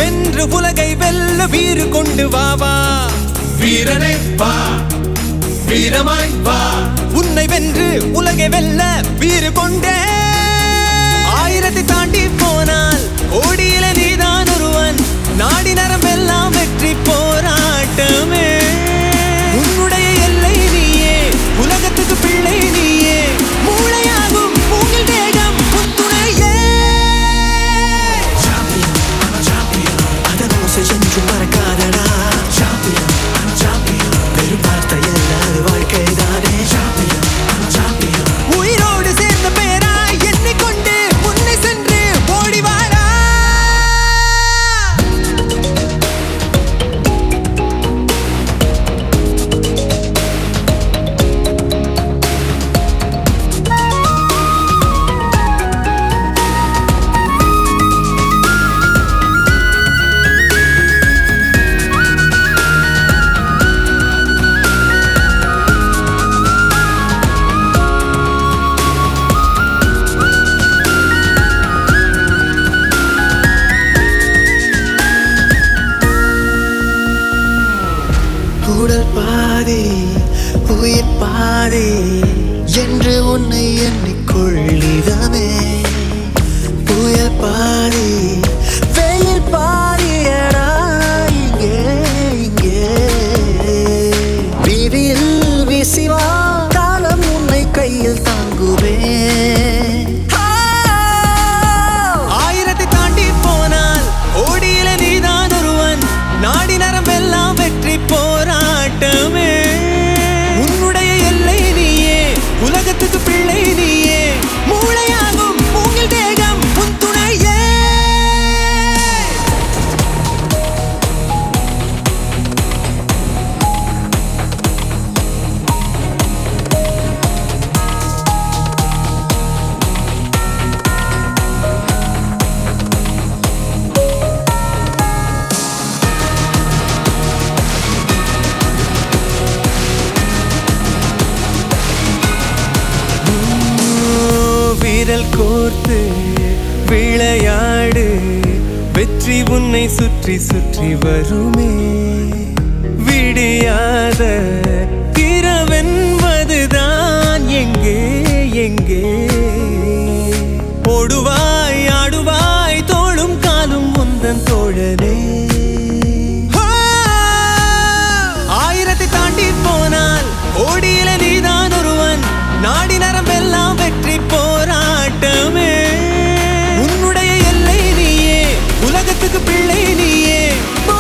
வென்று உலகை வெல்ல வீறு கொண்டு வா வா வீரனே வா வீரமாய் வா உன்னை வென்று உலகை வெல்ல வீறு கொண்டே ஆயிரத்தை தாண்டி போனால் ஓடியில நீதான் ஒருவன் நாடி நரம்பெல்லாம் வெற்றி போராட்டமே உன்னுடைய எல்லை நீயே உலகத்துக்கு பிள்ளை நீயே மூளையாகும் மூங்கில் தேகம் உன் துணையே அதனோசை என்றும் மறக்காதடா சாம்பியன் சாம்பியன் வெறும் வார்த்தை இல்லாத வாழ்க்கைதானே சாம்பியன் சாம்பியன் உயிரோடு சேர்ந்த பேராய் எண்ணிக்கொண்டு முன்னே சென்று ஓடி வாடா உடல் பாதி உயிர் பாதி என்று உன்னை எண்ணிக்கொள்ளிதமே புயல் பாதி வெயில் பாதியடா இங்கே இங்கே வீதியில் வீசிவா காலம் உன்னை கையில் தாங்குவே ஆயிரத்தை தாண்டி போனால் ஓடியில நீதான் ஒருவன் நாடி நரம்பெல்லாம் வெற்றி போராட்டமே உன்னுடைய எல்லை நீயே உலகத்துக்கு பிள்ளை நீயே மூளையாகும் மூங்கில் தேகம் உன் துணையே விரல் கோர்த்து விளையாடு வெற்றி உன்னை சுற்றி சுற்றி வருமே விடியாத இரவென்பதுதான் எங்கே எங்கே ஓடுவாய் ஆடுவாய் தோளும் காலும் முந்தன் தோழனே ஆயிரத்தை தாண்டி போனால் ஓடியில நீதான் ஒருவன் நாடி நரம்பெல்லாம் வெற்றி போராட்டமே உன்னுடைய எல்லை நீயே உலகத்துக்கு பிள்ளை நீயே